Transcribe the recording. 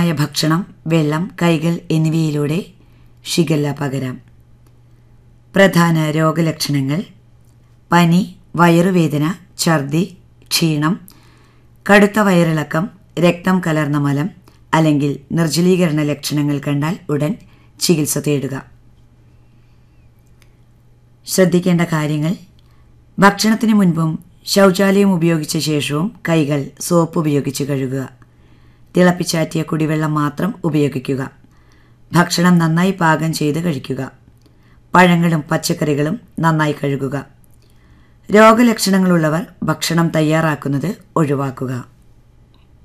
അശുദ്ധമായ ഭക്ഷണം വെള്ളം കൈകൾ എന്നിവയിലൂടെ ഷിഗല്ല പകരാം പ്രധാന രോഗലക്ഷണങ്ങൾ പനി വയറുവേദന ഛർദി ക്ഷീണം കടുത്ത വയറിളക്കം രക്തം കലർന്ന മലം അല്ലെങ്കിൽ നിർജ്ജലീകരണ ലക്ഷണങ്ങൾ കണ്ടാൽ ഉടൻ ചികിത്സ തേടുക ശ്രദ്ധിക്കേണ്ട കാര്യങ്ങൾ ഭക്ഷണത്തിന് മുൻപും ശൗചാലയം ഉപയോഗിച്ച ശേഷവും കൈകൾ സോപ്പ് ഉപയോഗിച്ച് കഴുകുക തിളപ്പിച്ചാറ്റിയ കുടിവെള്ളം മാത്രം ഉപയോഗിക്കുക ഭക്ഷണം നന്നായി പാകം ചെയ്ത് കഴിക്കുക പഴങ്ങളും പച്ചക്കറികളും നന്നായി കഴുകുക രോഗലക്ഷണങ്ങളുള്ളവർ ഭക്ഷണം തയ്യാറാക്കുന്നത് ഒഴിവാക്കുക